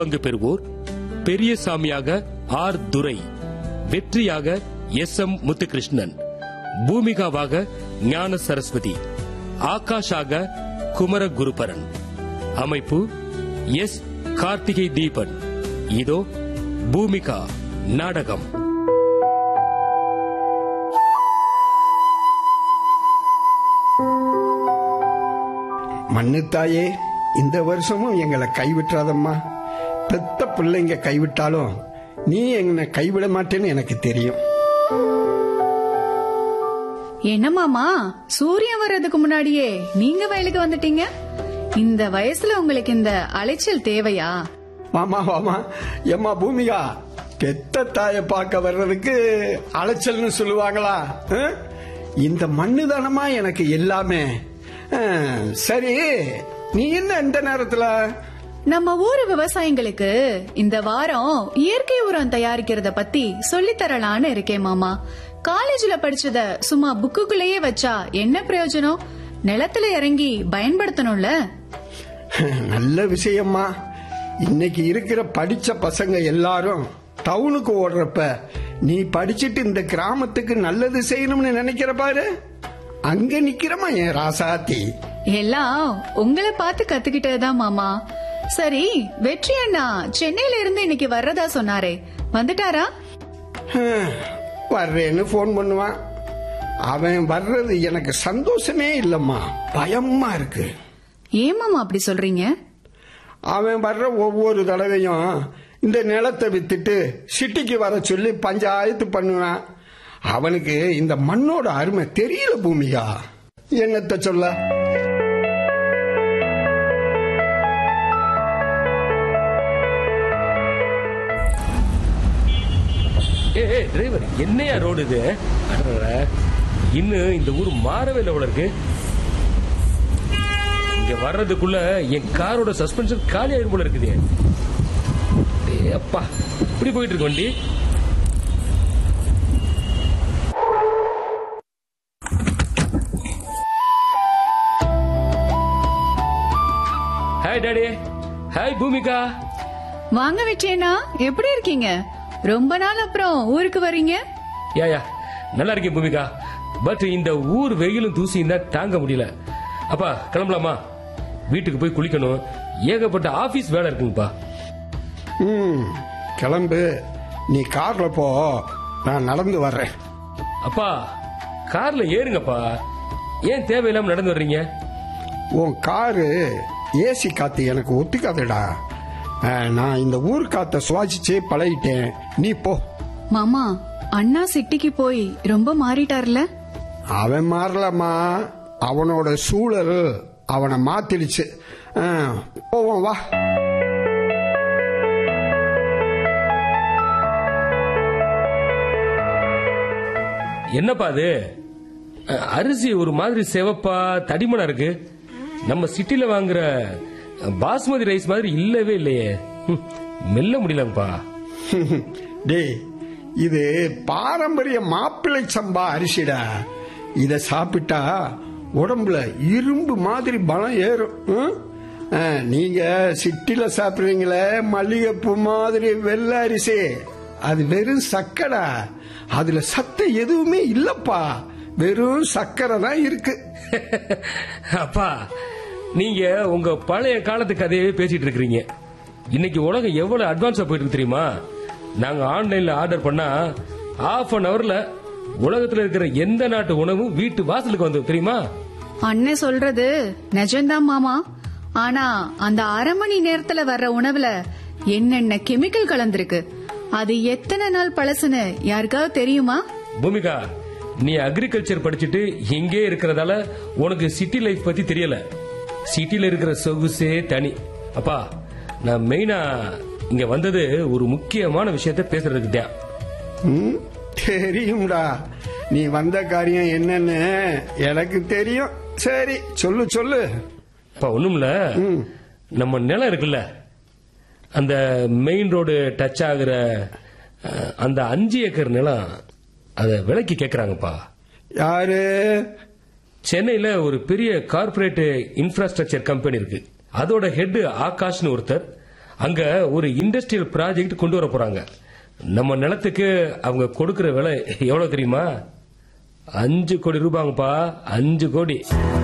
பங்கு பெறுவோர் பெரியசாமியாக ஆர் துரை வெற்றியாக எஸ் எம் முத்துகிருஷ்ணன் பூமிகாவாக ஞான சரஸ்வதி ஆகாஷாக குமர குருபரன் அமைப்பு எஸ் கார்த்திகை தீபன் இதோ பூமிகா நாடகம் மண்ணுத்தாயே இந்த வருஷமும் எங்களை கைவிட்டுறாதம்மா பெத்த பிள்ளைங்க கைவிட்டாலும் நீ என்னை கைவிட மாட்டேன்னு எனக்கு தெரியும் என்ன மாமா சூரியன் வர்றதுக்கு முன்னாடியே நீங்க வயலுக்கு வந்துட்டீங்க இந்த வயசுல உங்களுக்கு இந்த அலைச்சல் தேவையா வாமா வாமா எம்மா பூமிகா பெத்த தாயை பார்க்க வர்றதுக்கு அலைச்சல்னு சொல்லுவாங்களா ஆ? இந்த மண்ணு தானமா எனக்கு எல்லாமே ஆ, சரி நீ என்ன இந்த நேரத்துல நம்ம ஊர் விவசாயிங்களுக்கு இந்த வாரம் இயற்கை உரம் தயாரிக்கிறத பத்தி சொல்லித் தரலான்னு இருக்கேன் மாமா காலேஜ்ல படிச்சத சும்மா புக்குக்குள்ளேயே வச்சா என்ன பிரயோஜனம் நிலத்துல இறங்கி பயன்படுத்தணும்ல நல்ல விஷயம்மா இன்னைக்கு இருக்கிற படிச்ச பசங்க எல்லாரும் டவுனுக்கு ஓடுறப்ப நீ படிச்சிட்டு இந்த கிராமத்துக்கு நல்லது செய்யணும்னு நினைக்கிற பாரு அங்க நிக்கிறமா என் ராசாத்தி எல்லாம் உங்களை பார்த்து கத்துக்கிட்டதுதான் மாமா சரி வெற்றி அண்ணா சென்னையில இருந்து இன்னைக்கு வர்றதா சொன்னாரே வந்துட்டாரா ஹம், வர்றேன்னு ஃபோன் பண்ணுவான் அவன் வர்றது எனக்கு சந்தோஷமே இல்லம்மா பயமா இருக்கு ஏன் மாமா அப்படி சொல்றீங்க அவன் வர்ற ஒவ்வொரு தடவையும் இந்த நிலத்தை வித்துட்டு சிட்டிக்கு வர சொல்லி பஞ்சாயத்து பண்ணுவான் அவனுக்கு இந்த மண்ணோட அருமை தெரியல பூமியா என்னத்த சொல்ல ஏ ஏ, டிரைவர் என்னையா ரோடு இது அடடட, இன்னும் இந்த ஊர் மாறவே இல்லை போல இருக்கு இங்க வர்றதுக்குள்ள என் காரோட சஸ்பென்ஷன் காலி ஆயிரும் போல இருக்குது டேய் அப்பா இப்படி போயிட்டு இருக்கு வண்டி ஹாய் டாடி ஹாய் பூமிகா வாங்க வெற்றி அண்ணா எப்படி இருக்கீங்க ரொம்ப நாள் அப்புறம் ஊருக்கு வர்றீங்க யா யா நல்லா இருக்கேன் பூமிகா பட் இந்த ஊர் வெயிலும் தூசியும் தான் தாங்க முடியல அப்பா கிளம்பலாமா வீட்டுக்கு போய் குளிக்கணும் ஏகப்பட்ட ஆபீஸ் வேலை இருக்குங்கப்பா ம் கிளம்பு நீ கார்ல போ நான் நடந்து வர்றேன் அப்பா கார்ல ஏறுங்கப்பா ஏன் தேவையில்லாம நடந்து வர்றீங்க உன் காரு ஏசி காத்து எனக்கு ஒத்துக்காதுடா அஹ், நான் இந்த ஊர் காத்த சுவாசிச்சே பழகிட்டேன் நீ போ மாமா அண்ணா சிட்டிக்கு போய் ரொம்ப மாறிட்டார்ல அவன் மாறலம்மா அவனோட சூழல் அவனை மாத்திடுச்சு அஹ், போவோம் வா என்னப்பா அது அஹ், அரிசி ஒரு மாதிரி செவப்பா தடிமனா இருக்கு நம்ம சிட்டில வாங்குற அஹ், பாஸ்மதி ரைஸ் மாதிரி இல்லவே இல்லையே ஹம், மெல்ல முடியலப்பா டேய் இது பாரம்பரிய மாப்பிள்ளை சம்பா அரிசிடா இத சாப்பிட்டா உடம்புல இரும்பு மாதிரி பலம் ஏறும் ம்? ஆ, நீங்க சிட்டில சாப்பிடுறீங்களே மல்லிகைப்பூ மாதிரி வெள்ளை அரிசி அது வெறும் சக்கடா அதுல சத்து எதுவுமே இல்லப்பா வெறும் சக்கரை தான் இருக்கு அப்பா நீங்க உங்க பழைய காலத்து கதையவே பேசிட்டு இருக்கிறீங்க இன்னைக்கு உலகம் எவ்வளவு அட்வான்ஸா போயிட்டு இருக்கு தெரியுமா நாங்க ஆன்லைன்ல ஆர்டர் பண்ணா ஹாஃப் அன் அவர்ல உலகத்துல இருக்கிற எந்த நாட்டு உணவும் வீட்டு வாசலுக்கு வந்து தெரியுமா அண்ணன் சொல்றது நிஜம்தான் மாமா ஆனா அந்த அரை மணி நேரத்துல வர்ற உணவுல என்னென்ன கெமிக்கல் கலந்திருக்கு அது எத்தனை நாள் பழசுன்னு யாருக்காவது தெரியுமா பூமிகா நீ அக்ரிகல்ச்சர் படிச்சுட்டு இங்கே இருக்கிறதால உனக்கு சிட்டி லைஃப் பத்தி தெரியல சிட்டில இருக்கிற சொகுசே தனி அப்பா நான் மெயினா இங்க வந்தது ஒரு முக்கியமான விஷயத்த பேசுறதுக்கு தான் ம், தெரியும்டா நீ வந்த காரியம் என்னன்னு எனக்கு தெரியும் சரி சொல்லு சொல்லு அப்பா ஒண்ணுமில்ல நம்ம நிலம் இருக்குல்ல அந்த மெயின் ரோடு டச் ஆகுற அஹ், அந்த அஞ்சு ஏக்கர் நிலம் அத விலைக்கு கேக்குறாங்கப்பா யாரு சென்னையில ஒரு பெரிய கார்ப்பரேட் இன்ஃப்ராஸ்ட்ரக்சர் கம்பெனி இருக்கு அதோட ஹெட் ஆகாஷ்னு ஒருத்தர் அங்க ஒரு இண்டஸ்ட்ரியல் ப்ராஜெக்ட் கொண்டு வர போறாங்க நம்ம நிலத்துக்கு அவங்க கொடுக்கிற விலை எவ்வளவு தெரியுமா அஞ்சு கோடி ரூபாங்கப்பா அஞ்சு கோடி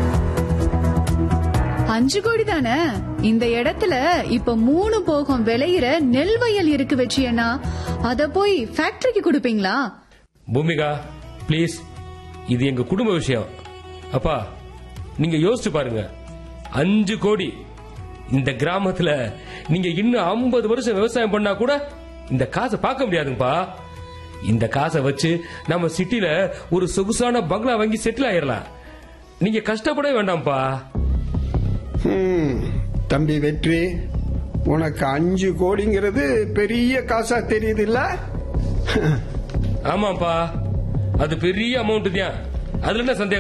அஞ்சு கோடி தானே இந்த இடத்துல இப்ப மூணு போகம் விளையிற நெல் வயல் இருக்கு வச்சியன்னா அத போய் ஃபேக்டரிக்கு கொடுப்பீங்களா பூமிகா ப்ளீஸ் இது எங்க குடும்ப விஷயம் அப்பா நீங்க யோசிச்சு பாருங்க அஞ்சு கோடி இந்த கிராமத்துல நீங்க இன்னும் ஐம்பது வருஷம் விவசாயம் பண்ணா கூட இந்த காசை பார்க்க முடியாதுங்கப்பா இந்த காசை வச்சு நம்ம சிட்டில ஒரு சொகுசான பங்களா வாங்கி செட்டில் ஆயிரலாம் நீங்க கஷ்டப்படவே வேண்டாம்ப்பா ஹம், தம்பி வெற்றி உனக்கு அஞ்சு கோடிங்கிறது பெரிய காசா தெரியுது இல்ல ஆமாப்பா அது பெரிய அமௌண்ட் தான் அதுல என்ன சந்தேகம்